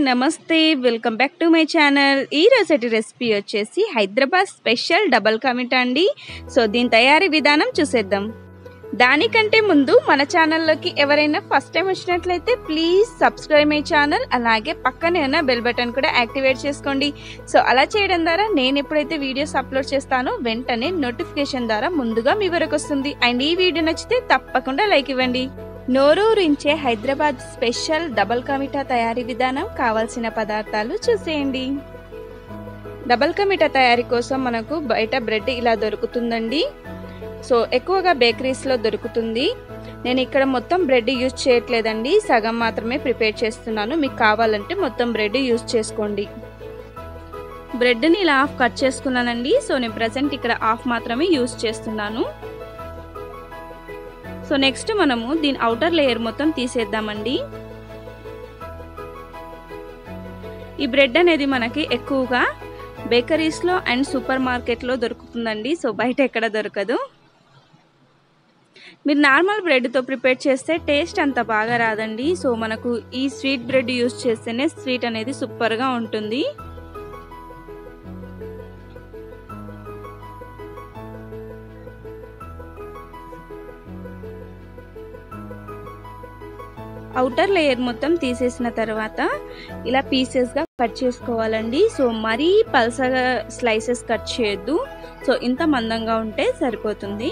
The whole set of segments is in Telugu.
నమస్తే welcome back to my channel ఈ రోజటి రెసిపీ వచ్చేసి హైదరాబాద్ స్పెషల్ డబల్ కమిట్ అండి సో దీని తయారీ విధానం చూసేద్దాం దానికంటే ముందు మన ఛానల్లోకి ఎవరైనా ఫస్ట్ టైం వచ్చినట్లయితే ప్లీజ్ సబ్స్క్రైబ్ మై ఛానల్ అలాగే పక్కనే ఉన్న బెల్ బటన్ కూడా యాక్టివేట్ చేసుకోండి సో అలా చేయడం ద్వారా నేను ఎప్పుడైతే వీడియోస్ అప్లోడ్ చేస్తానో వెంటనే నోటిఫికేషన్ ద్వారా ముందుగా మీ వరకు వస్తుంది అండ్ ఈ వీడియో నచ్చితే తప్పకుండా లైక్ ఇవ్వండి నోరూరించే హైదరాబాద్ స్పెషల్ డబల్ కమిటా తయారీ విధానం కావాల్సిన పదార్థాలు చూసేయండి డబల్ కమిటా తయారీ కోసం మనకు బయట బ్రెడ్ ఇలా దొరుకుతుందండి సో ఎక్కువగా బేకరీస్లో దొరుకుతుంది నేను ఇక్కడ మొత్తం బ్రెడ్ యూజ్ చేయట్లేదండి సగం మాత్రమే ప్రిపేర్ చేస్తున్నాను మీకు కావాలంటే మొత్తం బ్రెడ్ యూజ్ చేసుకోండి బ్రెడ్ని ఇలా హాఫ్ కట్ చేసుకున్నానండి సో నేను ప్రజెంట్ ఇక్కడ హాఫ్ మాత్రమే యూజ్ చేస్తున్నాను సో నెక్స్ట్ మనము దీని అవుటర్ లేయర్ మొత్తం తీసేద్దామండి ఈ బ్రెడ్ అనేది మనకి ఎక్కువగా బేకరీస్లో అండ్ సూపర్ మార్కెట్లో దొరుకుతుందండి సో బయట ఎక్కడ దొరకదు మీరు నార్మల్ బ్రెడ్తో ప్రిపేర్ చేస్తే టేస్ట్ అంత బాగా రాదండి సో మనకు ఈ స్వీట్ బ్రెడ్ యూస్ చేస్తేనే స్వీట్ అనేది సూపర్గా ఉంటుంది అవుటర్ లేయర్ మొత్తం తీసేసిన తర్వాత ఇలా పీసెస్గా కట్ చేసుకోవాలండి సో మరీ పల్సగా స్లైసెస్ కట్ చేయొద్దు సో ఇంత మందంగా ఉంటే సరిపోతుంది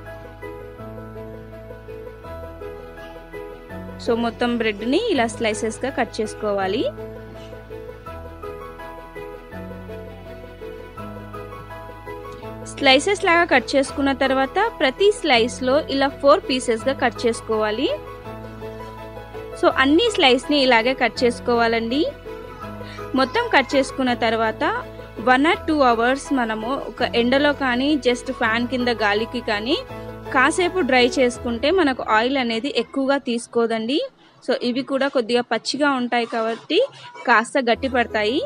సో మొత్తం బ్రెడ్ని ఇలా స్లైసెస్గా కట్ చేసుకోవాలి స్లైసెస్ లాగా కట్ చేసుకున్న తర్వాత ప్రతి స్లైస్లో ఇలా ఫోర్ పీసెస్గా కట్ చేసుకోవాలి సో అన్ని స్లైస్ని ఇలాగే కట్ చేసుకోవాలండి మొత్తం కట్ చేసుకున్న తర్వాత వన్ ఆర్ టూ అవర్స్ మనము ఒక ఎండలో కానీ జస్ట్ ఫ్యాన్ కింద గాలికి కానీ కాసేపు డ్రై చేసుకుంటే మనకు ఆయిల్ అనేది ఎక్కువగా తీసుకోదండి సో ఇవి కూడా కొద్దిగా పచ్చిగా ఉంటాయి కాబట్టి కాస్త గట్టి పడతాయి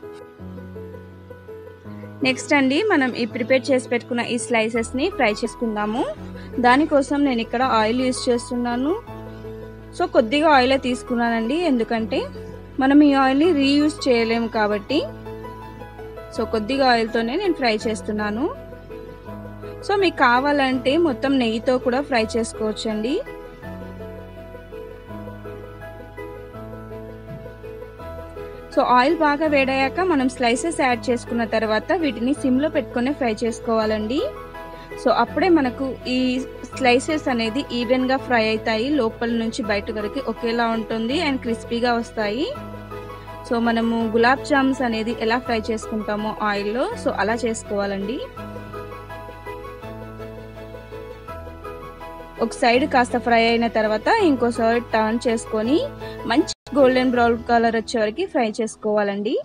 నెక్స్ట్ అండి మనం ఈ ప్రిపేర్ చేసి పెట్టుకున్న ఈ స్లైసెస్ని ఫ్రై చేసుకుందాము దానికోసం నేను ఇక్కడ ఆయిల్ యూస్ చేస్తున్నాను సో కొద్దిగా ఆయిలే తీసుకున్నానండి ఎందుకంటే మనం ఈ ఆయిల్ని రీయూజ్ చేయలేము కాబట్టి సో కొద్దిగా ఆయిల్తోనే నేను ఫ్రై చేస్తున్నాను సో మీకు కావాలంటే మొత్తం నెయ్యితో కూడా ఫ్రై చేసుకోవచ్చండి సో ఆయిల్ బాగా వేడయ్యాక మనం స్లైసెస్ యాడ్ చేసుకున్న తర్వాత వీటిని సిమ్లో పెట్టుకొని ఫ్రై చేసుకోవాలండి సో అప్పుడే మనకు ఈ స్లైసెస్ అనేది ఈవెన్గా ఫ్రై అవుతాయి లోపల నుంచి బయట వరకు ఒకేలా ఉంటుంది అండ్ క్రిస్పీగా వస్తాయి సో మనము గులాబ్ జామ్స్ అనేది ఎలా ఫ్రై చేసుకుంటామో ఆయిల్లో సో అలా చేసుకోవాలండి ఒక సైడ్ కాస్త ఫ్రై అయిన తర్వాత ఇంకో సైడ్ టర్న్ చేసుకొని మంచి గోల్డెన్ బ్రౌన్ కలర్ వచ్చే వరకు ఫ్రై చేసుకోవాలండి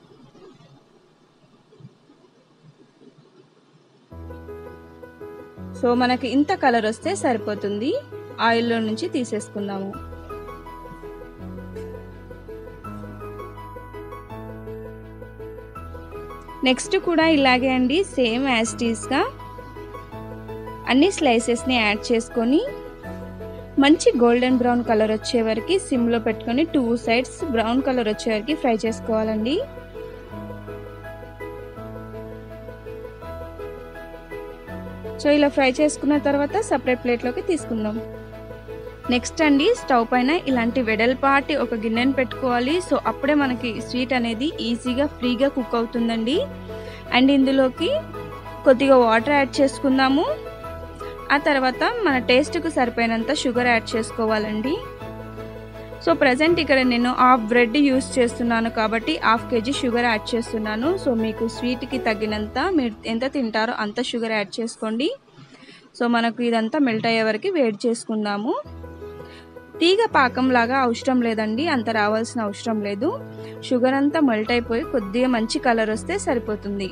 సో మనకి ఇంత కలర్ వస్తే సరిపోతుంది ఆయిల్లో నుంచి తీసేసుకుందాము నెక్స్ట్ కూడా ఇలాగే అండి సేమ్ యాస్టీస్గా అన్ని స్లైసెస్ని యాడ్ చేసుకొని మంచి గోల్డెన్ బ్రౌన్ కలర్ వచ్చే వరకు సిమ్లో పెట్టుకొని టూ సైడ్స్ బ్రౌన్ కలర్ వచ్చే వరకు ఫ్రై చేసుకోవాలండి సో ఇలా ఫ్రై చేసుకున్న తర్వాత సపరేట్ ప్లేట్లోకి తీసుకుందాం నెక్స్ట్ అండి స్టవ్ పైన ఇలాంటి వెడల్పాటి ఒక గిన్నెను పెట్టుకోవాలి సో అప్పుడే మనకి స్వీట్ అనేది ఈజీగా ఫ్రీగా కుక్ అవుతుందండి అండ్ ఇందులోకి కొద్దిగా వాటర్ యాడ్ చేసుకుందాము ఆ తర్వాత మన టేస్ట్కు సరిపోయినంత షుగర్ యాడ్ చేసుకోవాలండి సో ప్రజెంట్ ఇక్కడ నేను హాఫ్ బ్రెడ్ యూస్ చేస్తున్నాను కాబట్టి హాఫ్ కేజీ షుగర్ యాడ్ చేస్తున్నాను సో మీకు స్వీట్కి తగినంత మీరు ఎంత తింటారో అంత షుగర్ యాడ్ చేసుకోండి సో మనకు ఇదంతా మెల్ట్ అయ్యే వరకు వేడి చేసుకుందాము తీగ పాకంలాగా అవసరం లేదండి అంత రావాల్సిన అవసరం లేదు షుగర్ అంతా మెల్ట్ అయిపోయి కొద్దిగా మంచి కలర్ వస్తే సరిపోతుంది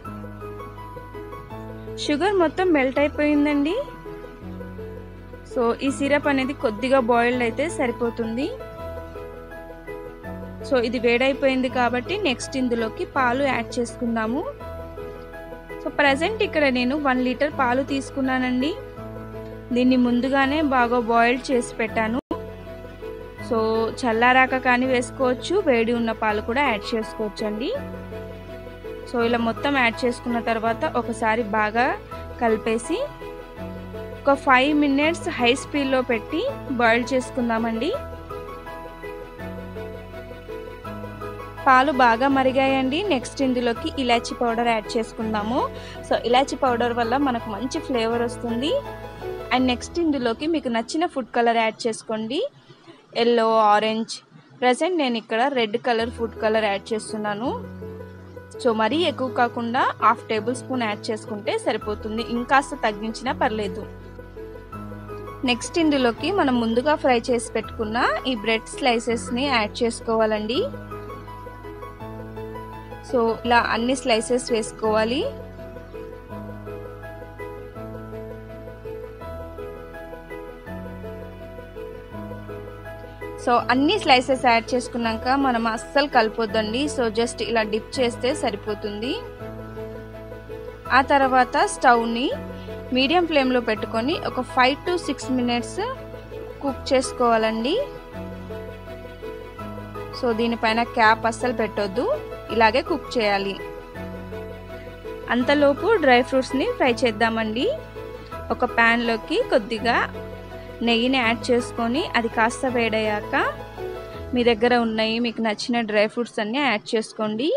షుగర్ మొత్తం మెల్ట్ అయిపోయిందండి సో ఈ సిరప్ అనేది కొద్దిగా బాయిల్డ్ అయితే సరిపోతుంది సో ఇది వేడైపోయింది కాబట్టి నెక్స్ట్ ఇందులోకి పాలు యాడ్ చేసుకుందాము సో ప్రజెంట్ ఇక్కడ నేను వన్ లీటర్ పాలు తీసుకున్నానండి దీన్ని ముందుగానే బాగా బాయిల్డ్ చేసి పెట్టాను సో చల్లారాక కానీ వేసుకోవచ్చు వేడి ఉన్న పాలు కూడా యాడ్ చేసుకోవచ్చు అండి సో ఇలా మొత్తం యాడ్ చేసుకున్న తర్వాత ఒకసారి బాగా కలిపేసి ఒక ఫైవ్ మినిట్స్ హై స్పీడ్లో పెట్టి బాయిల్ చేసుకుందామండి పాలు బాగా మరిగాయండి నెక్స్ట్ ఇందులోకి ఇలాచి పౌడర్ యాడ్ చేసుకుందాము సో ఇలాచి పౌడర్ వల్ల మనకు మంచి ఫ్లేవర్ వస్తుంది అండ్ నెక్స్ట్ ఇందులోకి మీకు నచ్చిన ఫుడ్ కలర్ యాడ్ చేసుకోండి ఎల్లో ఆరెంజ్ ప్రజెంట్ నేను ఇక్కడ red colour food colour add చేస్తున్నాను సో మరీ ఎక్కువ కాకుండా హాఫ్ టేబుల్ స్పూన్ యాడ్ చేసుకుంటే సరిపోతుంది ఇంకాస్త తగ్గించినా పర్లేదు నెక్స్ట్ ఇందులోకి మనం ముందుగా ఫ్రై చేసి పెట్టుకున్న ఈ బ్రెడ్ స్లైసెస్ని యాడ్ చేసుకోవాలండి సో ఇలా అన్ని స్లైసెస్ వేసుకోవాలి సో అన్ని స్లైసెస్ యాడ్ చేసుకున్నాక మనం అస్సలు కలిపొద్దండి సో జస్ట్ ఇలా డిప్ చేస్తే సరిపోతుంది ఆ తర్వాత స్టవ్ని మీడియం ఫ్లేమ్లో పెట్టుకొని ఒక five to six minutes cook చేసుకోవాలండి సో దీనిపైన క్యాప్ అస్సలు పెట్టొద్దు ఇలాగే కుక్ చేయాలి అంతలోపు డ్రై ఫ్రూట్స్ని ఫ్రై చేద్దామండి ఒక ప్యాన్లోకి కొద్దిగా నెయ్యిని యాడ్ చేసుకొని అది కాస్త వేడయ్యాక మీ దగ్గర ఉన్నాయి మీకు నచ్చిన డ్రై ఫ్రూట్స్ అన్నీ యాడ్ చేసుకోండి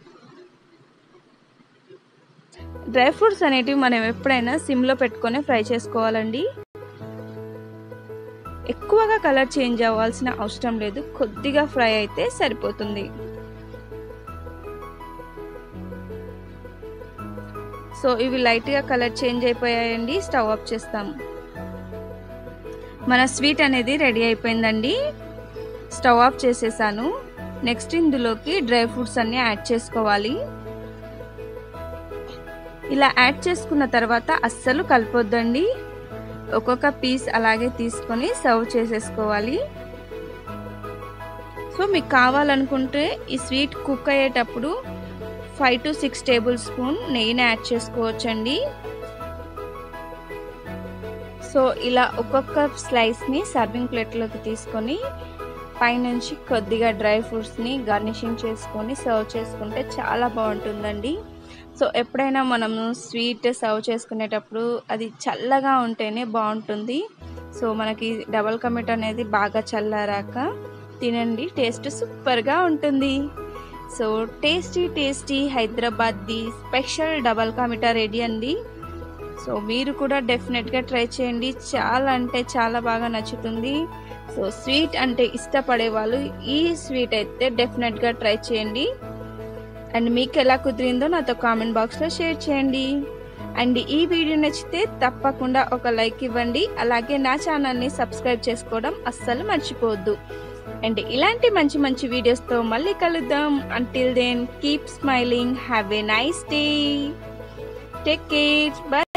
డ్రై ఫ్రూట్స్ అనేటివి మనం ఎప్పుడైనా సిమ్లో పెట్టుకొని ఫ్రై చేసుకోవాలండి ఎక్కువగా కలర్ చేంజ్ అవ్వాల్సిన అవసరం లేదు కొద్దిగా ఫ్రై అయితే సరిపోతుంది సో ఇవి లైట్గా కలర్ చేంజ్ అయిపోయాయండి స్టవ్ ఆఫ్ చేస్తాం మన స్వీట్ అనేది రెడీ అయిపోయిందండి స్టవ్ ఆఫ్ చేసేసాను నెక్స్ట్ ఇందులోకి డ్రై ఫ్రూట్స్ అన్నీ యాడ్ చేసుకోవాలి ఇలా యాడ్ చేసుకున్న తర్వాత అస్సలు కలిపొద్దండి ఒక్కొక్క పీస్ అలాగే తీసుకొని సర్వ్ చేసేసుకోవాలి సో మీకు కావాలనుకుంటే ఈ స్వీట్ కుక్ అయ్యేటప్పుడు five to six tablespoon నెయ్యిని యాడ్ చేసుకోవచ్చండి సో ఇలా ఒక్కొక్క స్లైస్ని సర్వింగ్ ప్లేట్లోకి తీసుకొని పైనుంచి కొద్దిగా డ్రై ఫ్రూట్స్ని గార్నిషింగ్ చేసుకొని సర్వ్ చేసుకుంటే చాలా బాగుంటుందండి సో ఎప్పుడైనా మనము స్వీట్ సర్వ్ చేసుకునేటప్పుడు అది చల్లగా ఉంటేనే బాగుంటుంది సో మనకి డబల్ కమిట్ అనేది బాగా చల్లారాక తినండి టేస్ట్ సూపర్గా ఉంటుంది సో టేస్టీ టేస్టీ హైదరాబాద్ది స్పెషల్ డబల్ కమిటా రెడీ అండి సో మీరు కూడా డెఫినెట్గా ట్రై చేయండి చాలా అంటే చాలా బాగా నచ్చుతుంది సో స్వీట్ అంటే ఇష్టపడే వాళ్ళు ఈ స్వీట్ అయితే డెఫినెట్గా ట్రై చేయండి అండ్ మీకు ఎలా కుదిరిందో నాతో కామెంట్ బాక్స్లో షేర్ చేయండి అండ్ ఈ వీడియో నచ్చితే తప్పకుండా ఒక లైక్ ఇవ్వండి అలాగే నా ఛానల్ని సబ్స్క్రైబ్ చేసుకోవడం అస్సలు మర్చిపోవద్దు అండ్ ఇలాంటి మంచి మంచి వీడియోస్తో మళ్ళీ కలుద్దాం until then keep smiling have a nice day take care by